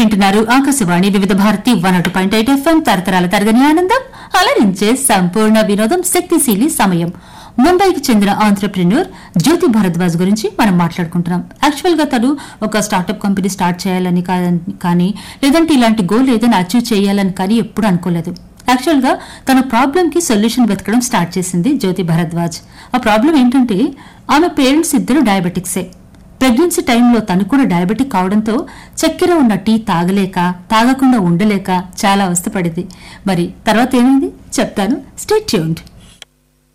వింటున్నారు ఆకాశవాణి వివిధ భారతి వన్ అటు point eight FM తరతరాల తరగని ఆనందం అలరించే సంపూర్ణ వినోదం శక్తిశీలి సమయం ముంబైకి చెందిన ఆంటర్ప్రెన్యూర్ జ్యోతి భరద్వాజ్ గురించి మనం మాట్లాడుకుంటున్నాం యాక్చువల్ గా తను ఒక స్టార్టప్ కంపెనీ స్టార్ట్ చేయాలని కా- కానీ లేదంటే ఇలాంటి గోల్ ఏదైనా అచీవ్ చేయాలని కానీ ఎప్పుడు అనుకోలేదు యాక్చువల్ గా తన ప్రాబ్లం కి సొల్యూషన్ వెతకడం స్టార్ట్ చేసింది జ్యోతి భరద్వాజ్ ఆ ప్రాబ్లం ఏంటంటే ఆమె పేరెంట్స్ ఇద్దరు డయాబెటిక్సే ప్రెగ్నెన్సీ టైంలో తను కూడా డయాబెటిక్ కావడంతో చక్కెర ఉన్న టీ తాగలేక తాగకుండా ఉండలేక చాలా అవస్థపడింది మరి తర్వాత ఏమైంది చెప్తాను స్టేట్ ట్యూన్డ్